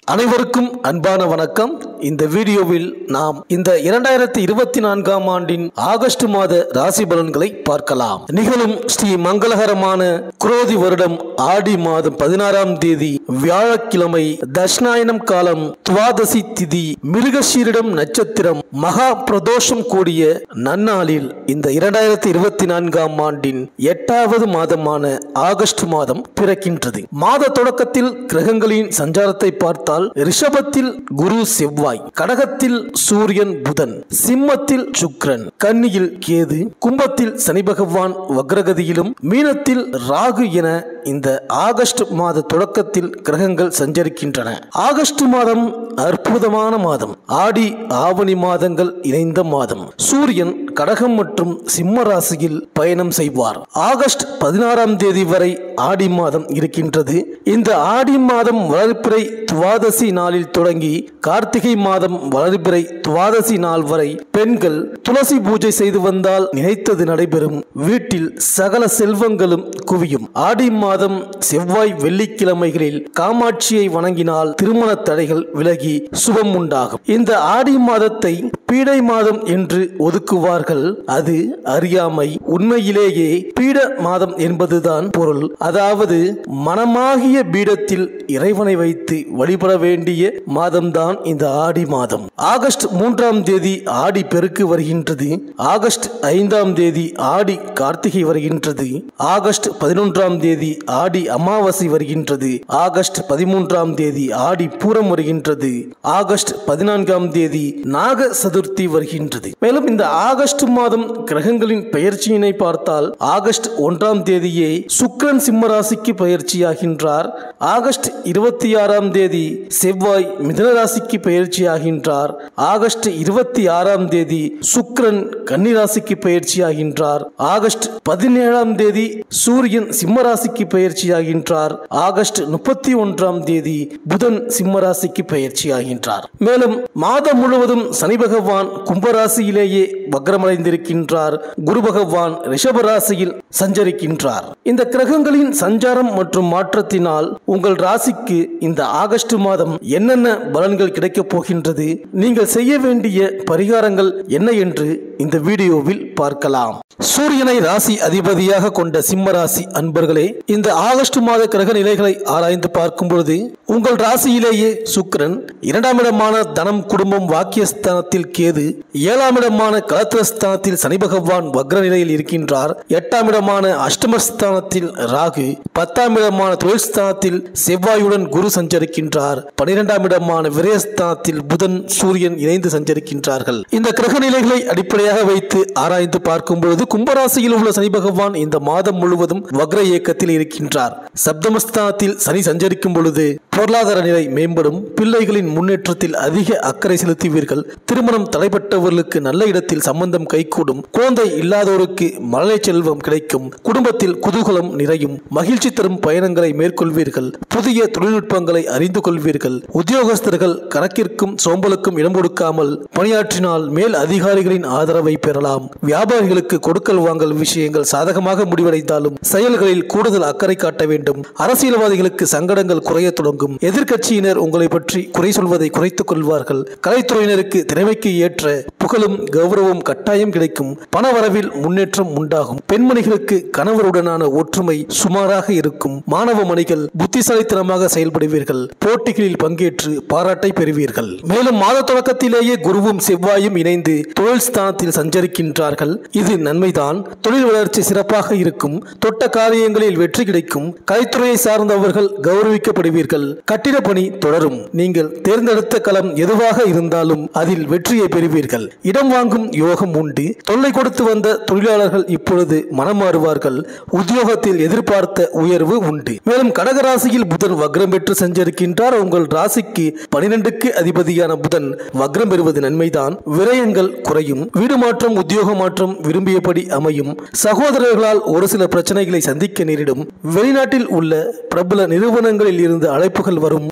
அனைவருக்கும் அன்பான வணக்கம் இந்த வீடியோவில் நாம் இந்த இரண்டாயிரத்தி இருபத்தி நான்காம் ஆண்டின் ஆகஸ்ட் மாத ராசி பலன்களை பார்க்கலாம் நிகழும் ஸ்ரீ மங்களகரமான குரோதி வருடம் ஆடி மாதம் பதினாறாம் தேதி வியாழக்கிழமை தட்சிணாயனம் காலம் துவாதசி திதி மிருகஷீரிடம் நட்சத்திரம் மகா பிரதோஷம் கூடிய நன்னாளில் இந்த இரண்டாயிரத்தி இருபத்தி நான்காம் ஆண்டின் எட்டாவது மாதமான ஆகஸ்ட் மாதம் பிறக்கின்றது மாத தொடக்கத்தில் கிரகங்களின் சஞ்சாரத்தை பார்த்தால் ரிஷபத்தில் குரு செவ்வாய் கடகத்தில் சூரியன் புதன் சிம்மத்தில் சுக்கிரன் கன்னியில் கேது கும்பத்தில் சனி பகவான் வக்ரகதியிலும் மீனத்தில் ராகு என இந்த ஆகஸ்ட் மாத தொடக்கத்தில் கிரகங்கள் சஞ்சரிக்கின்றன ஆகஸ்ட் மாதம் அற்புதமான மாதம் ஆடி ஆவணி மாதங்கள் இணைந்த மாதம் சூரியன் கடகம் மற்றும் சிம்ம ராசியில் பயணம் செய்வார் ஆகஸ்ட் பதினாறாம் தேதி வரை ஆடி மாதம் இருக்கின்றது இந்த ஆடி மாதம் வளர்ப்பிறை துவாதசி நாளில் தொடங்கி கார்த்திகை மாதம் வளர்பிறை துவாதசி நாள் வரை பெண்கள் துளசி பூஜை செய்து வந்தால் நினைத்தது நடைபெறும் வீட்டில் சகல செல்வங்களும் குவியும் ஆடி மாதம் செவ்வாய் வெள்ளிக்கிழமைகளில் காமாட்சியை வணங்கினால் திருமண தடைகள் விலகி சுபம் உண்டாகும் இந்த ஆடி மாதத்தை பீடை மாதம் என்று ஒதுக்குவார்கள் அது அறியாமை உண்மையிலேயே பீட மாதம் என்பதுதான் பொருள் அதாவது மனமாகிய பீடத்தில் இறைவனை வைத்து வழிபட வேண்டிய மாதம்தான் இந்த ஆடி மாதம் ஆகஸ்ட் மூன்றாம் தேதி ஆடி பெருக்கு வருகின்றது ஆகஸ்ட் ஐந்தாம் தேதி ஆடி கார்த்திகை வருகின்றது ஆகஸ்ட் பதினொன்றாம் தேதி ஆடி அமாவாசை வருகின்றது ஆகஸ்ட் பதிமூன்றாம் தேதி ஆடி பூரம் வருகின்றது ஆகஸ்ட் பதினான்காம் தேதி நாக சதுர்த்தி வருகின்றது மேலும் இந்த ஆகஸ்ட் மாதம் கிரகங்களின் பெயர்ச்சியினை பார்த்தால் ஆகஸ்ட் ஒன்றாம் தேதியே சுக்கிரன் சிம்மராசிக்கு பயிற்சியாகின்றார் ஆகஸ்ட் இருபத்தி ஆறாம் தேதி செவ்வாய் மிதன ராசிக்கு பயிற்சியாகின்றார் ஆகஸ்ட் இருபத்தி ஆறாம் தேதி சுக்கிரன் கன்னிராசிக்கு பயிற்சியாகின்றார் ஆகஸ்ட் பதினேழாம் தேதி சூரியன் சிம்மராசிக்கு பயிற்சியாகின்றார் ஆகஸ்ட் முப்பத்தி ஒன்றாம் தேதி புதன் சிம்மராசிக்கு பயிற்சியாகின்றார் மேலும் மாதம் முழுவதும் சனி பகவான் கும்பராசியிலேயே வக்ரமடைந்திருக்கின்றார் குரு பகவான் ரிஷப ராசியில் சஞ்சரிக்கின்றார் இந்த கிரகங்களின் சஞ்சாரம் மற்றும் மாற்றத்தினால் உங்கள் ராசிக்கு இந்த ஆகஸ்ட் மாதம் என்னென்ன பலன்கள் கிடைக்கப் போகின்றது நீங்கள் செய்ய வேண்டிய பரிகாரங்கள் என்ன என்று இந்த வீடியோவில் பார்க்கலாம் சூரியனை ராசி அதிபதியாக கொண்ட சிம்ம ராசி அன்பர்களே இந்த ஆகஸ்ட் மாத கிரக நிலைகளை ஆராய்ந்து பார்க்கும் பொழுது உங்கள் ராசியிலேயே சுக்கிரன் இரண்டாம் இடமான தனம் குடும்பம் வாக்கியஸ்தானத்தில் கேது ஏழாம் இடமான கலத்திரஸ்தானத்தில் சனி பகவான் வக்ர நிலையில் இருக்கின்றார் எட்டாம் இடமான அஷ்டமஸ்தானத்தில் ராகு பத்தாம் இடமான தொழில் ஸ்தானத்தில் செவ்வாயுடன் குரு சஞ்சரிக்கின்றார் பனிரெண்டாம் இடமான விரயஸ்தானத்தில் புதன் சூரியன் இணைந்து சஞ்சரிக்கின்றார்கள் இந்த கிரக நிலைகளை அடிப்படையாக வைத்து ஆராய்ந்து பார்க்கும் பொழுது கும்பராசியில் உள்ள சனி பகவான் இந்த மாதம் முழுவதும் வக்ர இயக்கத்தில் இருக்கின்றார் சப்தமஸ்தானத்தில் சனி சஞ்சரிக்கும் பொழுது பொருளாதார நிலை மேம்படும் பிள்ளைகளின் முன்னேற்றத்தில் அதிக அக்கறை செலுத்துவீர்கள் திருமணம் தடைப்பட்டவர்களுக்கு நல்ல இடத்தில் சம்பந்தம் கைகூடும் குழந்தை இல்லாதோருக்கு மழலை செல்வம் கிடைக்கும் குடும்பத்தில் குதூகலம் நிறையும் மகிழ்ச்சி தரும் பயணங்களை மேற்கொள்வீர்கள் புதிய தொழில்நுட்பங்களை அறிந்து கொள்வீர்கள் உத்தியோகஸ்தர்கள் கணக்கிற்கும் சோம்பலுக்கும் இடம் கொடுக்காமல் பணியாற்றினால் மேல் அதிகாரிகளின் ஆதரவை பெறலாம் வியாபாரிகளுக்கு கொடுக்கல் வாங்கல் விஷயங்கள் சாதகமாக முடிவடைந்தாலும் செயல்களில் கூடுதல் அக்கறை காட்ட வேண்டும் அரசியல்வாதிகளுக்கு சங்கடங்கள் குறைய தொடங்கும் எதிர்க்கட்சியினர் உங்களை பற்றி குறை சொல்வதை குறைத்துக் கொள்வார்கள் கலைத்துறையினருக்கு திறமைக்கு ஏற்ற புகழும் கௌரவம் கட்டாயம் கிடைக்கும் பணவரவில் முன்னேற்றம் உண்டாகும் பெண்மணிகளுக்கு கணவருடனான ஒற்றுமை சுமாராக இருக்கும் மாணவ மணிகள் புத்திசாலித்தனமாக செயல்படுவீர்கள் போட்டிகளில் பங்கேற்று பாராட்டை பெறுவீர்கள் மேலும் மாத தொடக்கத்திலேயே குருவும் செவ்வாயும் இணைந்து தொழில் ஸ்தானத்தில் சஞ்சரிக்கின்றார்கள் இது நன்மைதான் தொழில் வளர்ச்சி சிறப்பாக இருக்கும் தொட்ட காரியங்களில் வெற்றி கிடைக்கும் கலைத்துறையை சார்ந்தவர்கள் கௌரவிக்கப்படுவீர்கள் கட்டிட பணி தொடரும் நீங்கள் தேர்ந்தெடுத்த களம் எதுவாக இருந்தாலும் அதில் வெற்றியை பெறுவீர்கள் இடம் வாங்கும் யோகம் உண்டு தொல்லை கொடுத்து வந்த தொழிலாளர்கள் இப்பொழுது மனம் மாறுவார்கள் உத்தியோகத்தில் எதிர்பார்த்த உயர்வு உண்டு மேலும் கடகராசியில் புதன் வக்ரம் பெற்று சஞ்சரிக்கின்றார் உங்கள் ராசிக்கு பனிரெண்டுக்கு அதிபதியான புதன் வக்ரம் பெறுவது நன்மைதான் விரயங்கள் குறையும் வீடு மாற்றம் உத்தியோக மாற்றம் விரும்பியபடி அமையும் சகோதரர்களால் ஒரு சில பிரச்சனைகளை சந்திக்க நேரிடும் வெளிநாட்டில் உள்ள பிரபல நிறுவனங்களில் இருந்து அழைப்புகள் வரும்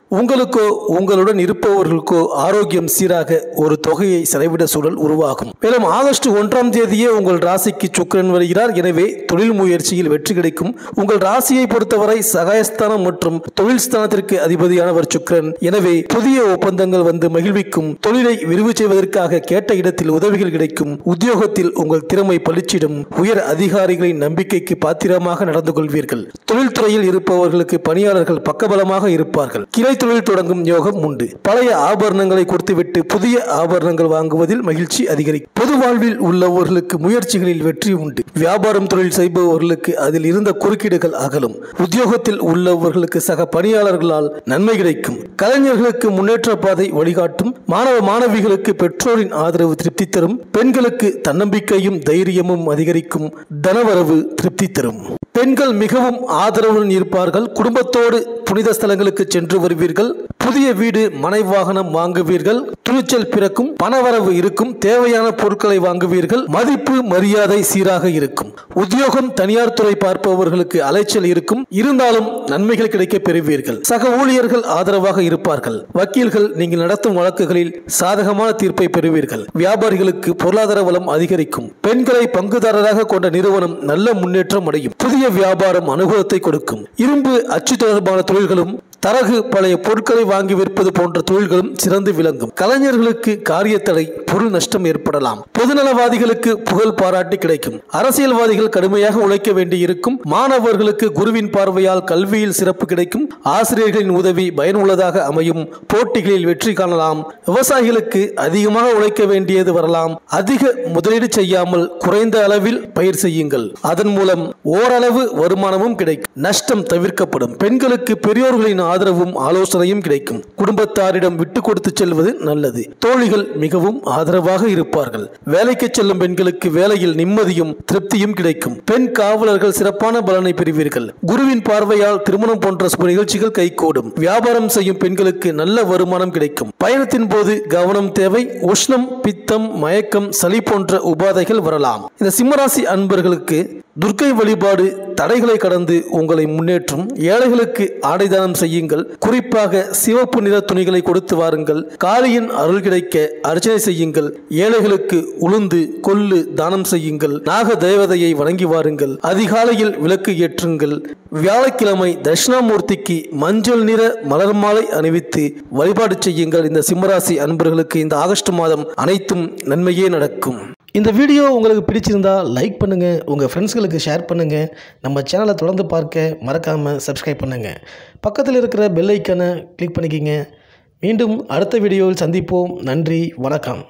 உங்களுக்கோ உங்களுடன் இருப்பவர்களுக்கோ ஆரோக்கியம் சீராக ஒரு தொகையை செலவிட சூழல் உருவாகும் மேலும் ஆகஸ்ட் ஒன்றாம் தேதியே உங்கள் ராசிக்கு சுக்கிரன் வருகிறார் எனவே தொழில் முயற்சியில் வெற்றி கிடைக்கும் உங்கள் ராசியை பொறுத்தவரை சகாயஸ்தானம் மற்றும் தொழில் ஸ்தானத்திற்கு அதிபதியானவர் சுக்கிரன் எனவே புதிய ஒப்பந்தங்கள் வந்து மகிழ்விக்கும் தொழிலை விரிவு செய்வதற்காக கேட்ட இடத்தில் உதவிகள் கிடைக்கும் உத்தியோகத்தில் உங்கள் திறமை பளிச்சிடும் உயர் அதிகாரிகளின் நம்பிக்கைக்கு பாத்திரமாக நடந்து கொள்வீர்கள் தொழில்துறையில் இருப்பவர்களுக்கு பணியாளர்கள் பக்கபலமாக இருப்பார்கள் கிளை தொழில் தொடங்கும் யோகம் உண்டு பழைய ஆபரணங்களை கொடுத்துவிட்டு புதிய ஆபரணங்கள் வாங்குவதில் மகிழ்ச்சி அதிகரிக்கும் பொது வாழ்வில் உள்ளவர்களுக்கு முயற்சிகளில் வெற்றி உண்டு வியாபாரம் தொழில் செய்பவர்களுக்கு அதில் இருந்த குறுக்கீடுகள் அகலும் உத்தியோகத்தில் உள்ளவர்களுக்கு சக பணியாளர்களால் நன்மை கிடைக்கும் கலைஞர்களுக்கு முன்னேற்ற பாதை வழிகாட்டும் மாணவ மாணவிகளுக்கு பெற்றோரின் ஆதரவு திருப்தி தரும் பெண்களுக்கு தன்னம்பிக்கையும் தைரியமும் அதிகரிக்கும் தனவரவு திருப்தி தரும் பெண்கள் மிகவும் ஆதரவுடன் இருப்பார்கள் குடும்பத்தோடு புனித ஸ்தலங்களுக்கு சென்று வருவீர்கள் புதிய வீடு மனை வாகனம் வாங்குவீர்கள் துணிச்சல் பிறக்கும் பணவரவு இருக்கும் தேவையான பொருட்களை வாங்குவீர்கள் மதிப்பு மரியாதை சீராக இருக்கும் உத்தியோகம் தனியார் துறை பார்ப்பவர்களுக்கு அலைச்சல் இருக்கும் இருந்தாலும் நன்மைகள் கிடைக்க பெறுவீர்கள் சக ஊழியர்கள் ஆதரவாக இருப்பார்கள் வக்கீல்கள் நீங்கள் நடத்தும் வழக்குகளில் சாதகமான தீர்ப்பை பெறுவீர்கள் வியாபாரிகளுக்கு பொருளாதார வளம் அதிகரிக்கும் பெண்களை பங்குதாரராக கொண்ட நிறுவனம் நல்ல முன்னேற்றம் அடையும் புதிய வியாபாரம் அனுகூலத்தை கொடுக்கும் இரும்பு அச்சு தொடர்பான தொழில்களும் தரகு பழைய பொருட்களை வாங்கி விற்பது போன்ற தொழில்களும் சிறந்து விளங்கும் கலைஞர்களுக்கு காரிய தடை பொருள் நஷ்டம் ஏற்படலாம் பொதுநலவாதிகளுக்கு புகழ் பாராட்டு கிடைக்கும் அரசியல்வாதிகள் கடுமையாக உழைக்க வேண்டியிருக்கும் மாணவர்களுக்கு குருவின் பார்வையால் கல்வியில் சிறப்பு கிடைக்கும் ஆசிரியர்களின் உதவி பயனுள்ளதாக அமையும் போட்டிகளில் வெற்றி காணலாம் விவசாயிகளுக்கு அதிகமாக உழைக்க வேண்டியது வரலாம் அதிக முதலீடு செய்யாமல் குறைந்த அளவில் பயிர் செய்யுங்கள் அதன் மூலம் ஓரளவு வருமானமும் கிடைக்கும் நஷ்டம் தவிர்க்கப்படும் பெண்களுக்கு பெரியோர்களின் ஆதரவும் ஆலோசனையும் கிடைக்கும் குடும்பத்தாரிடம் விட்டு கொடுத்து செல்வது நல்லது தோழிகள் மிகவும் ஆதரவாக இருப்பார்கள் வேலைக்கு செல்லும் பெண்களுக்கு வேலையில் நிம்மதியும் திருப்தியும் கிடைக்கும் பெண் காவலர்கள் சிறப்பான பலனை பெறுவீர்கள் குருவின் பார்வையால் திருமணம் போன்ற சுப நிகழ்ச்சிகள் கைகூடும் வியாபாரம் செய்யும் பெண்களுக்கு நல்ல வருமானம் கிடைக்கும் பயணத்தின் போது கவனம் தேவை உஷ்ணம் பித்தம் மயக்கம் சளி போன்ற உபாதைகள் வரலாம் இந்த சிம்மராசி அன்பர்களுக்கு துர்க்கை வழிபாடு தடைகளை கடந்து உங்களை முன்னேற்றும் ஏழைகளுக்கு ஆடைதானம் செய்யுங்கள் குறிப்பாக சிவப்பு நிற துணிகளை கொடுத்து வாருங்கள் காளியின் அருள் கிடைக்க அர்ச்சனை செய்யுங்கள் ஏழைகளுக்கு உளுந்து கொள்ளு தானம் செய்யுங்கள் நாக தேவதையை வணங்கி வாருங்கள் அதிகாலையில் விளக்கு ஏற்றுங்கள் வியாழக்கிழமை தட்சிணாமூர்த்திக்கு மஞ்சள் நிற மலர் மாலை அணிவித்து வழிபாடு செய்யுங்கள் இந்த சிம்மராசி அன்பர்களுக்கு இந்த ஆகஸ்ட் மாதம் அனைத்தும் நன்மையே நடக்கும் இந்த வீடியோ உங்களுக்கு பிடிச்சிருந்தா லைக் பண்ணுங்கள் உங்கள் ஃப்ரெண்ட்ஸ்களுக்கு ஷேர் பண்ணுங்கள் நம்ம சேனலை தொடர்ந்து பார்க்க மறக்காமல் சப்ஸ்கிரைப் பண்ணுங்கள் பக்கத்தில் இருக்கிற பெல் ஐக்கனை கிளிக் பண்ணிக்கிங்க மீண்டும் அடுத்த வீடியோவில் சந்திப்போம் நன்றி வணக்கம்